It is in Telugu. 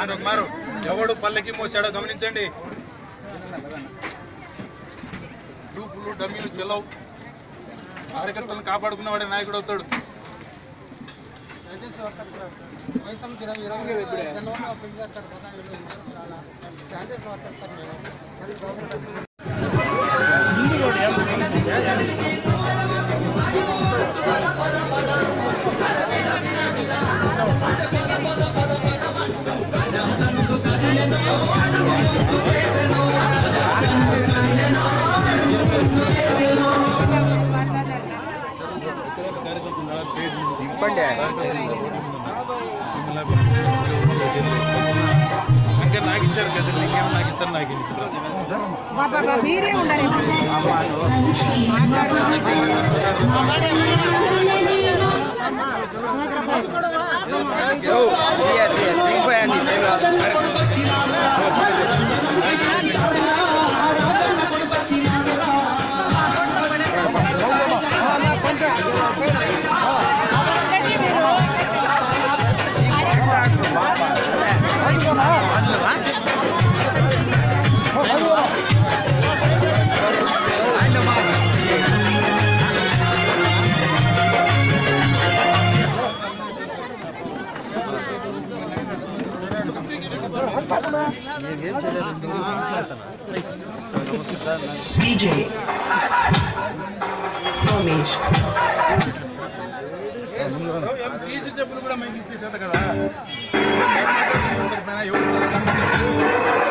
చూడండి ఒక మారు ఎవడు పల్లెకి మోసాడో గమనించండి డూపులు డమ్మీలు చెల్లవు కార్యకర్తలను కాపాడుకున్నవాడే నాయకుడు అవుతాడు ఇంకా నాకు ఇచ్చారు కదా ఇంకేమో నాకు ఇస్తారు నాకు ఇచ్చారు బాబా మీరే ఉండాలి DJ Somesh సీసీ చెప్పులు కూడా మనకి ఇచ్చేసేది కదా ఎవరు